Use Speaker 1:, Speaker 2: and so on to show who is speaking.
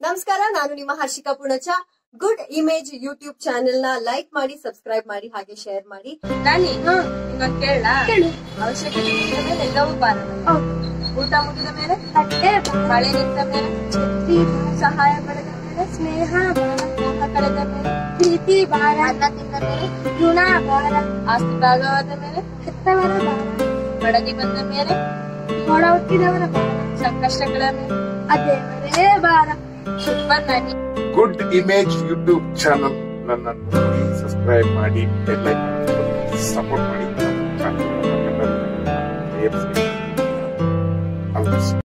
Speaker 1: ನಮಸ್ಕಾರ ನಾನು ನಿಮ್ಮ Harshika Punacha good image YouTube channel ನ ಲೈಕ್ ಮಾಡಿ ಸಬ್ಸ್ಕ್ರೈಬ್ ಮಾಡಿ ಹಾಗೆ ಶೇರ್ ಮಾಡಿ
Speaker 2: ನಾನಿ ಇನ್ನೊಂದ್ ಕೇಳ ಅವಶ್ಯಕತೆ ಇದ್ದ ಮೇಲೆ ಎಲ್ಲವೂ ಬಾರದು ಊಟ ಮುಗಿದ ಮೇಲೆ ಮಳೆ ನಿಂತ ಮೇಲೆ ಸಹಾಯ ಪಡೆದ ಮೇಲೆ
Speaker 3: ಸ್ನೇಹ
Speaker 2: ಮೋಹ ಕಳೆದ ಮೇಲೆ
Speaker 3: ಪ್ರೀತಿ ಭಾರ ಅನ್ನ ತಿಂದ ಮೇಲೆ ಋಣ ಭಾರ
Speaker 2: ಆಸ್ತಿ ಭಾಗವಾದ ಮೇಲೆ
Speaker 3: ಹೆತ್ತವರ ಭಾರ
Speaker 2: ಬಡಗಿ ಬಂದ ಮೇಲೆ
Speaker 3: ಹೊಡ ಹುಟ್ಟಿದವರ ಭಾರ
Speaker 2: ಸಂಕಷ್ಟಗಳ ಮೇಲೆ
Speaker 3: ಅದೇವರೇ ಭಾರ
Speaker 2: ಸೂಪರ್ ನಾನಿ
Speaker 4: ಗುಡ್ ಇಮೇಜ್ ಯೂಟ್ಯೂಬ್ ಚಾನಲ್ ನನ್ನನ್ನು ನೋಡಿ ಸಬ್ಸ್ಕ್ರೈಬ್ ಮಾಡಿ ಬೆಲ್ ಐಕಾನ್ ಸಪೋರ್ಟ್ ಮಾಡಿ